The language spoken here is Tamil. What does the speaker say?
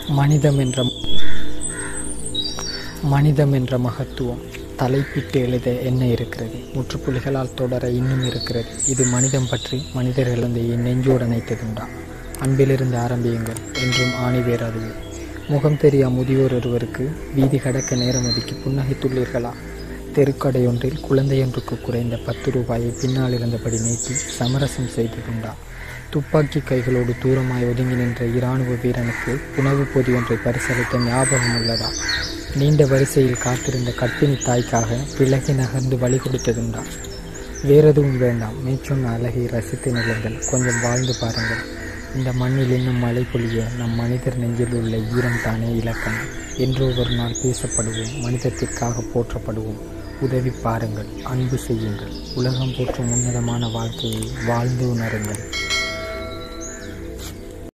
மனிதம் என்ற மனிதம் என்ற மகத்துவம் தலைப்பிட்டு எழுத என்ன இருக்கிறது முற்றுப்புள்ளிகளால் தொடர இன்னும் இருக்கிறது இது மனிதம் பற்றி மனிதர்கள் வந்து என் நெஞ்சோடு அணைத்ததுண்டா அன்பிலிருந்து ஆரம்பியுங்கள் என்றும் ஆணிவேர் அதுவே முகம் தெரியா முதியோர் ஒருவருக்கு வீதி கடக்க நேரம் ஒதுக்கி புன்னகைத்துள்ளீர்களா தெருக்கடையொன்றில் குழந்தையொன்றுக்கு குறைந்த பத்து ரூபாயை பின்னால் இருந்தபடி நீட்டி சமரசம் செய்ததுண்டா துப்பாக்கி கைகளோடு தூரமாய் ஒதுங்கி நின்ற இராணுவ வீரனுக்கு உணவுப் பொதி ஒன்றை பரிசளித்த ஞாபகம் உள்ளதா நீண்ட வரிசையில் காத்திருந்த கர்ப்பிணி தாய்க்காக விலகி நகர்ந்து வழி கொடுத்ததுண்டா வேறெதுவும் வேண்டாம் மேற்சொன்ன அழகை ரசித்து நிலுங்கள் கொஞ்சம் வாழ்ந்து பாருங்கள் இந்த மண்ணில் இன்னும் மழை பொழிய நம் மனிதர் நெஞ்சில் உள்ள ஈரம் தானே இலக்கணம் என்றோ ஒரு நாள் பேசப்படுவோம் மனிதத்திற்காக போற்றப்படுவோம் உதவி பாருங்கள் அன்பு செய்யுங்கள் உலகம் போற்றும் உன்னதமான வாழ்க்கையை வாழ்ந்து உணருங்கள்